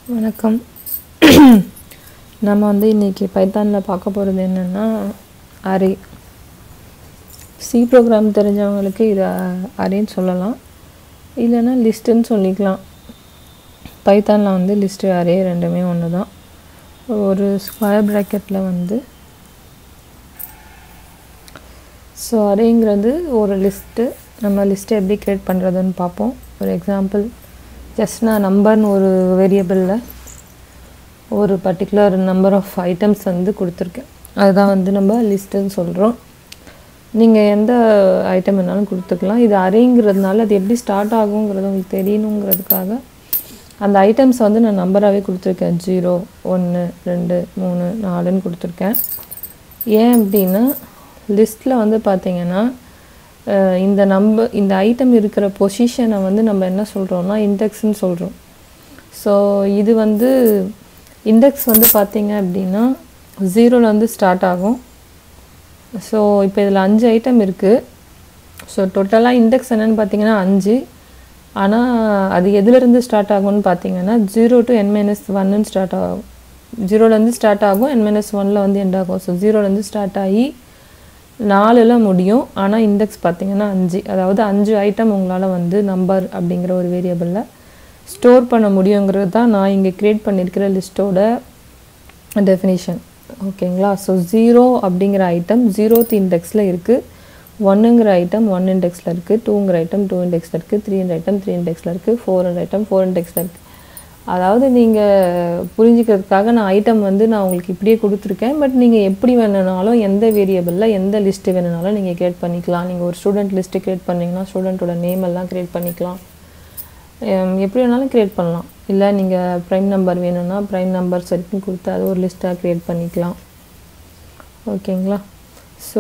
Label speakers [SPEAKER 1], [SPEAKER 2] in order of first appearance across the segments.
[SPEAKER 1] வணக்கம் நம்ம வந்து இன்றைக்கி பைத்தானில் பார்க்க போகிறது என்னென்னா அரே சி ப்ரோக்ராம் தெரிஞ்சவங்களுக்கு இது அரேன்னு சொல்லலாம் இல்லைன்னா லிஸ்ட்டுன்னு சொல்லிக்கலாம் பைத்தானில் வந்து லிஸ்ட்டு அரே ரெண்டுமே ஒன்று தான் ஒரு ஸ்கொயர் ப்ராக்கெட்டில் வந்து ஸோ அரேங்கிறது ஒரு லிஸ்ட்டு நம்ம லிஸ்ட்டை எப்படி க்ரியேட் பண்ணுறதுன்னு பார்ப்போம் ஒரு எக்ஸாம்பிள் ஜஸ்ட் நான் நம்பர்னு ஒரு வேரியபிளில் ஒரு பர்டிகுலர் நம்பர் ஆஃப் ஐட்டம்ஸ் வந்து கொடுத்துருக்கேன் அதுதான் வந்து நம்ம லிஸ்ட்டுன்னு சொல்கிறோம் நீங்கள் எந்த ஐட்டம் வேணாலும் கொடுத்துக்கலாம் இது அரேங்கிறதுனால அது எப்படி ஸ்டார்ட் ஆகுங்கிறது உங்களுக்கு தெரியணுங்கிறதுக்காக அந்த ஐட்டம்ஸ் வந்து நான் நம்பராகவே கொடுத்துருக்கேன் ஜீரோ ஒன்று ரெண்டு மூணு நாலுன்னு கொடுத்துருக்கேன் ஏன் அப்படின்னா லிஸ்ட்டில் வந்து பார்த்தீங்கன்னா அஹ் இந்த நம்ப இந்த ஐட்டம் இருக்கிற பொசிஷனை வந்து நம்ம என்ன சொல்கிறோம்னா இண்டெக்ஸ்ன்னு சொல்கிறோம் ஸோ இது வந்து இண்டெக்ஸ் வந்து பார்த்தீங்க அப்படின்னா ஜீரோவில் வந்து ஸ்டார்ட் ஆகும் ஸோ இப்போ இதில் அஞ்சு ஐட்டம் இருக்குது ஸோ டோட்டலாக இண்டெக்ஸ் என்னென்னு பார்த்தீங்கன்னா அஞ்சு ஆனால் அது எதுலேருந்து ஸ்டார்ட் ஆகும்னு பார்த்தீங்கன்னா ஜீரோ டு என் மைனஸ் ஒன்னு ஸ்டார்ட் ஆகும் ஜீரோலேருந்து ஸ்டார்ட் ஆகும் என் மைனஸ் ஒனில் வந்து எண்ட் ஆகும் ஸோ ஜீரோலேருந்து ஸ்டார்ட் ஆகி நாலில் முடியும் ஆனால் இண்டெக்ஸ் பார்த்தீங்கன்னா அஞ்சு அதாவது அஞ்சு ஐட்டம் உங்களால் வந்து நம்பர் அப்படிங்கிற ஒரு வேரியபிளில் ஸ்டோர் பண்ண முடியுங்கிறது தான் நான் இங்கே க்ரியேட் பண்ணியிருக்கிற லிஸ்ட்டோட டெஃபினிஷன் ஓகேங்களா ஸோ ஜீரோ அப்படிங்கிற ஐட்டம் ஜீரோத் இண்டெக்ஸில் இருக்குது ஒன்றுங்கிற ஐட்டம் ஒன் இண்டெக்ஸில் இருக்குது டூங்கிற ஐட்டம் டூ இண்டெக்ஸில் இருக்குது த்ரீங்கிற ஐட்டம் த்ரீ இண்டெக்ஸில் இருக்குது ஃபோர் ஐட்டம் ஃபோர் இண்டெக்ஸில் இருக்குது அதாவது நீங்கள் புரிஞ்சுக்கிறதுக்காக நான் ஐட்டம் வந்து நான் உங்களுக்கு இப்படியே கொடுத்துருக்கேன் பட் நீங்கள் எப்படி வேணுனாலும் எந்த வேரியபிளில் எந்த லிஸ்ட்டு வேணுனாலும் நீங்கள் க்ரியேட் பண்ணிக்கலாம் நீங்கள் ஒரு ஸ்டூடெண்ட் லிஸ்ட்டு க்ரியேட் பண்ணிங்கன்னா ஸ்டூடெண்ட்டோட நேம் எல்லாம் க்ரியேட் பண்ணிக்கலாம் ஹம், எப்படி வேணாலும் க்ரியேட் பண்ணலாம் இல்லை நீங்கள் ப்ரைம் நம்பர் வேணும்னா ப்ரைம் நம்பர்ஸ் வரைக்கும் கொடுத்து அது ஒரு லிஸ்ட்டாக க்ரியேட் பண்ணிக்கலாம் ஓகேங்களா ஸோ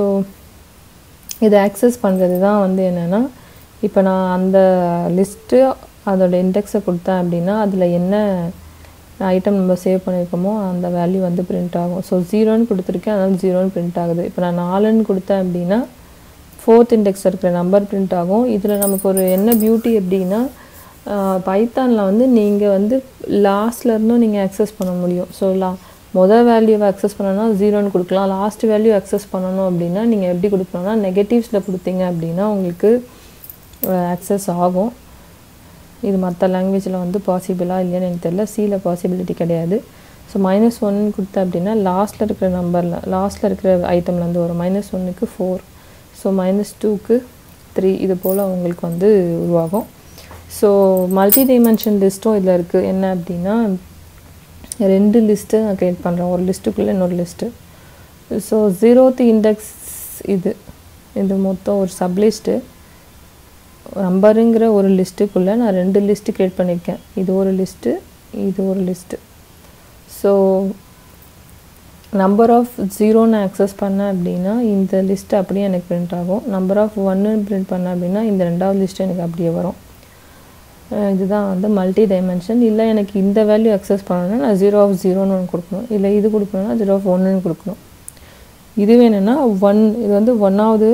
[SPEAKER 1] இதை ஆக்சஸ் பண்ணுறது தான் வந்து என்னென்னா இப்போ நான் அந்த லிஸ்ட்டு அதோட இண்டெக்ஸை கொடுத்தேன் அப்படின்னா அதில் என்ன ஐட்டம் நம்ம சேவ் பண்ணியிருக்கோமோ அந்த வேல்யூ வந்து பிரிண்ட் ஆகும் ஸோ ஜீரோன்னு கொடுத்துருக்கேன் அதனால ஜீரோன்னு பிரிண்ட் ஆகுது இப்போ நான் நாலுன்னு கொடுத்தேன் அப்படின்னா ஃபோர்த் இண்டெக்ஸ் இருக்கிற நம்பர் பிரிண்ட் ஆகும் இதில் நமக்கு ஒரு என்ன பியூட்டி எப்படின்னா பைத்தானில் வந்து நீங்கள் வந்து லாஸ்ட்ல இருந்தும் நீங்கள் அக்சஸ் பண்ண முடியும் ஸோ லா மொதல் வேல்யூவை அக்சஸ் பண்ணணும்னா ஜீரோன்னு கொடுக்கலாம் லாஸ்ட் வேல்யூ அக்சஸ் பண்ணணும் அப்படின்னா நீங்கள் எப்படி கொடுக்கணும்னா நெகட்டிவ்ஸில் கொடுத்தீங்க அப்படின்னா உங்களுக்கு அக்சஸ் ஆகும் இது மற்ற லாங்குவேஜில் வந்து பாசிபிளாக இல்லையான்னு எனக்கு தெரியல சியில் பாசிபிலிட்டி கிடையாது ஸோ மைனஸ் ஒன்னு கொடுத்தேன் அப்படின்னா லாஸ்ட்டில் இருக்கிற நம்பரில் லாஸ்ட்டில் இருக்கிற ஐட்டம்லேருந்து வரும் மைனஸ் ஒன்றுக்கு ஃபோர் ஸோ மைனஸ் டூக்கு த்ரீ இது போல் உங்களுக்கு வந்து உருவாகும் ஸோ மல்டி டைமென்ஷன் லிஸ்ட்டும் இதில் இருக்குது என்ன அப்படின்னா ரெண்டு லிஸ்ட்டு நான் க்ரியேட் பண்ணுறேன் ஒரு லிஸ்ட்டுக்குள்ளே இன்னொரு லிஸ்ட்டு ஸோ ஜீரோத் இண்டெக்ஸ் இது இது மொத்தம் ஒரு சப்லிஸ்ட்டு நம்பருங்கிற ஒரு லிஸ்ட்டுக்குள்ளே நான் ரெண்டு லிஸ்ட்டு க்ரியேட் பண்ணியிருக்கேன் இது ஒரு லிஸ்ட்டு இது ஒரு லிஸ்ட்டு ஸோ நம்பர் ஆஃப் ஜீரோன்னு ஆக்சஸ் பண்ணேன் அப்படின்னா இந்த லிஸ்ட்டு அப்படியே எனக்கு பிரிண்ட் ஆகும் நம்பர் ஆஃப் ஒன்னு பிரிண்ட் பண்ணேன் அப்படின்னா இந்த ரெண்டாவது லிஸ்ட்டு எனக்கு அப்படியே வரும் அஹ் இதுதான் வந்து மல்டி டைமென்ஷன் இல்லை எனக்கு இந்த வேல்யூ அக்சஸ் பண்ணணும்னா நான் ஜீரோ ஆஃப் ஜீரோன்னு ஒன்று கொடுக்கணும் இல்லை இது கொடுக்கணும்னா ஜீரோ ஆஃப் ஒன்றுன்னு கொடுக்கணும் இது வேணும்னா ஒன் இது வந்து ஒன்றாவது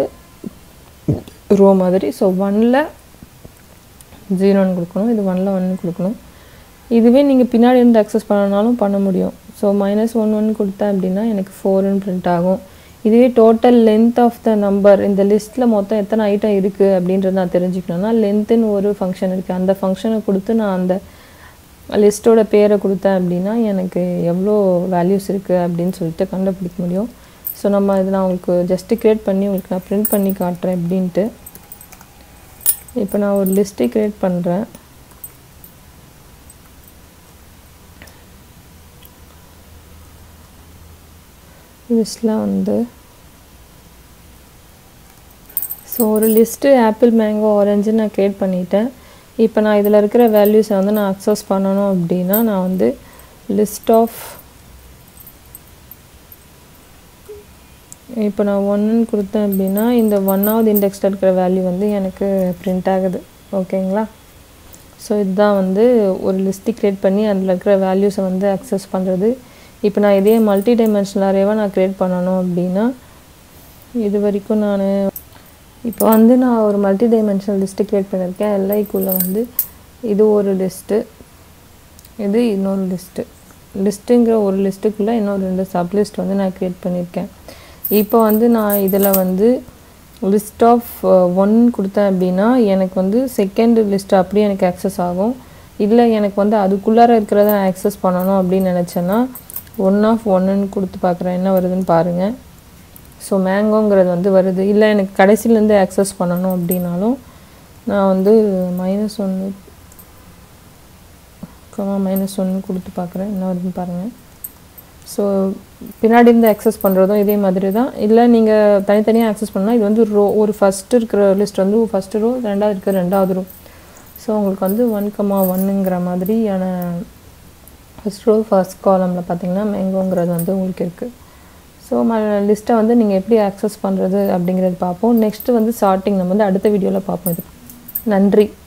[SPEAKER 1] ரோ மாதிரி ஸோ ஒனில் ஜீரோன்னு கொடுக்கணும் இது ஒனில் ஒன்று கொடுக்கணும் இதுவே நீங்கள் பின்னாடி இருந்து அக்சஸ் பண்ணனாலும் பண்ண முடியும் ஸோ மைனஸ் ஒன் ஒன் கொடுத்தேன் அப்படின்னா எனக்கு ஃபோர்னு பிரிண்ட் ஆகும் இதுவே total length of the number இந்த லிஸ்ட்டில் மொத்தம் எத்தனை ஐட்டம் இருக்குது அப்படின்றத நான் தெரிஞ்சுக்கணும்னா லென்த்துன்னு ஒரு ஃபங்க்ஷன் இருக்குது அந்த ஃபங்க்ஷனை கொடுத்து நான் அந்த லிஸ்ட்டோட பேரை கொடுத்தேன் அப்படின்னா எனக்கு எவ்வளோ வேல்யூஸ் இருக்குது அப்படின்னு சொல்லிட்டு கண்டுபிடிக்க முடியும் ஸோ நம்ம இது நான் உங்களுக்கு ஜஸ்ட்டு க்ரியேட் பண்ணி உங்களுக்கு நான் பிரிண்ட் பண்ணி காட்டுறேன் எப்படின்ட்டு இப்போ நான் ஒரு லிஸ்ட்டை க்ரியேட் பண்ணுறேன் லிஸ்ட்டில் வந்து ஸோ ஒரு லிஸ்ட்டு ஆப்பிள் மேங்கோ ஆரஞ்சு நான் க்ரியேட் பண்ணிட்டேன் இப்போ நான் இதில் இருக்கிற வேல்யூஸை வந்து நான் அக்சஸ் பண்ணணும் அப்படின்னா நான் வந்து லிஸ்ட் ஆஃப் இப்போ நான் ஒன்றுன்னு கொடுத்தேன் அப்படின்னா இந்த ஒன்னாவது இண்டெக்ஸில் இருக்கிற வேல்யூ வந்து எனக்கு பிரிண்ட் ஆகுது ஓகேங்களா ஸோ இதுதான் வந்து ஒரு லிஸ்ட்டு க்ரியேட் பண்ணி அதில் இருக்கிற வேல்யூஸை வந்து அக்சஸ் பண்ணுறது இப்போ நான் இதே மல்டி டைமென்ஷனல் அரேவாக நான் க்ரியேட் பண்ணணும் அப்படின்னா இது வரைக்கும் நான் இப்போ வந்து நான் ஒரு மல்டி டைமென்ஷனல் லிஸ்ட்டு க்ரியேட் பண்ணியிருக்கேன் எல்ஐக்குள்ளே வந்து இது ஒரு லிஸ்ட்டு இது இன்னொரு லிஸ்ட்டு லிஸ்ட்டுங்கிற ஒரு லிஸ்ட்டுக்குள்ளே இன்னொரு ரெண்டு சப் லிஸ்ட் வந்து நான் க்ரியேட் பண்ணியிருக்கேன் இப்போ வந்து நான் இதில் வந்து லிஸ்ட் ஆஃப் ஒன் கொடுத்தேன் அப்படின்னா எனக்கு வந்து செகண்ட் லிஸ்ட் அப்படியே எனக்கு ஆக்சஸ் ஆகும் இல்லை எனக்கு வந்து அதுக்குள்ளார இருக்கிறத நான் ஆக்சஸ் பண்ணணும் அப்படின்னு நினச்சேன்னா ஒன் ஆஃப் ஒன்றுன்னு கொடுத்து பார்க்குறேன் என்ன வருதுன்னு பாருங்கள் ஸோ மேங்கோங்கிறது வந்து வருது இல்லை எனக்கு கடைசியிலேருந்து ஆக்சஸ் பண்ணணும் அப்படின்னாலும் நான் வந்து மைனஸ் ஒன்று கமா மைனஸ் ஒன்று கொடுத்து பார்க்குறேன் என்ன வருதுன்னு பாருங்கள் ஸோ பின்னாடி இருந்து ஆக்சஸ் பண்ணுறதும் இதே மாதிரி தான் இல்லை நீங்கள் தனித்தனியாக ஆக்சஸ் பண்ணால் இது வந்து ரோ ஒரு ஃபஸ்ட்டு இருக்கிற லிஸ்ட் வந்து ஃபஸ்ட்டு ரோ ரெண்டாவது இருக்கிற ரெண்டாவது ரோ ஸோ உங்களுக்கு வந்து ஒன் கமா ஒன்னுங்கிற மாதிரியான ஃபஸ்ட் ரோ ஃபஸ்ட் காலமில் பார்த்தீங்கன்னா மேங்கோங்கிறது வந்து உங்களுக்கு இருக்குது ஸோ ம லிஸ்ட்டை வந்து நீங்கள் எப்படி ஆக்சஸ் பண்ணுறது அப்படிங்கிறது பார்ப்போம் நெக்ஸ்ட்டு வந்து சார்ட்டிங் நம்ம வந்து அடுத்த வீடியோவில் பார்ப்போம் இது நன்றி